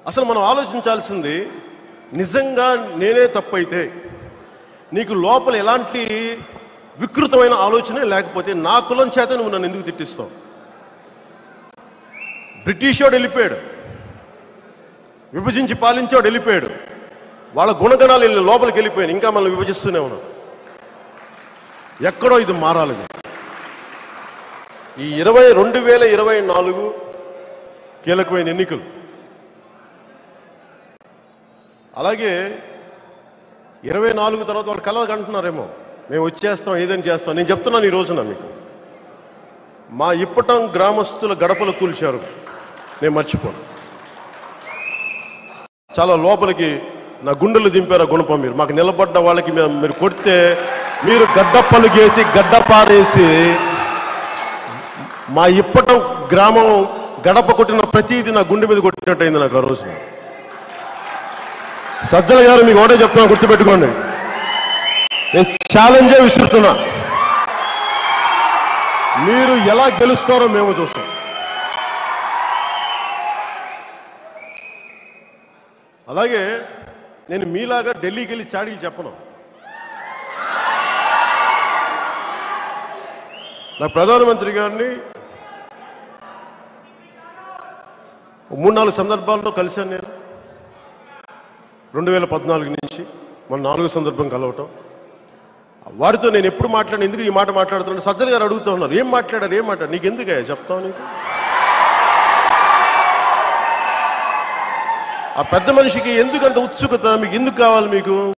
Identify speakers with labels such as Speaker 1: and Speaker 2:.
Speaker 1: అసలు మనం ఆలోచించాల్సింది నిజంగా నేనే తప్పైతే నీకు లోపల ఎలాంటి వికృతమైన ఆలోచనే లేకపోతే నా కులం చేత నువ్వు నన్ను ఎందుకు తిట్టిస్తావు బ్రిటిష్ వాడు వెళ్ళిపోయాడు విభజించి పాలించేవాడు వెళ్ళిపోయాడు వాళ్ళ గుణగణాలు వీళ్ళ లోపలికి వెళ్ళిపోయాను ఇంకా మనం విభజిస్తూనే ఉన్నాం ఎక్కడో ఇది మారాలి ఇది. ఈ ఇరవై రెండు వేల ఇరవై నాలుగు కీలకమైన ఎన్నికలు అలాగే ఇరవై నాలుగు తర్వాత వాళ్ళు కలలు అంటున్నారేమో మేము వచ్చేస్తాం ఏదైనా చేస్తాం నేను చెప్తున్నాను ఈ రోజున మీకు మా ఇప్పటం గ్రామస్తుల గడపలు కూల్చారు నేను మర్చిపోను చాలా లోపలికి నా గుండెలు దింపారు ఆ గుణపం మీరు మాకు నిలబడ్డ వాళ్ళకి మీరు మీరు కొడితే మీరు గడ్డప్పలు గేసి గడ్డ పారేసి మా ఇప్పటం గ్రామం గడప కొట్టిన ప్రతిదీ నా గుండె మీద కొట్టినట్టయింది నాకు ఆ రోజు సజ్జల గారు మీకు ఒకటే చెప్తున్నా గుర్తుపెట్టుకోండి నేను ఛాలెంజే విసురుతున్నా మీరు ఎలా గెలుస్తారో మేము చూస్తాం అలాగే నేను మీలాగా ఢిల్లీకి వెళ్ళి చాడీలు చెప్పను నా ప్రధానమంత్రి గారిని మూడు నాలుగు సందర్భాల్లో కలిశాను నేను రెండు వేల పద్నాలుగు నుంచి మన నాలుగో సందర్భం కలవటం వారితో నేను ఎప్పుడు మాట్లాడిన ఎందుకు ఈ మాట మాట్లాడుతున్నాను సజ్జల గారు అడుగుతూ ఉన్నారు ఏం మాట్లాడారు ఏం మాట్లాడారు నీకు ఎందుకయ్యా చెప్తావు నీకు ఆ పెద్ద మనిషికి ఎందుకు అంత ఉత్సుకత మీకు ఎందుకు కావాలి మీకు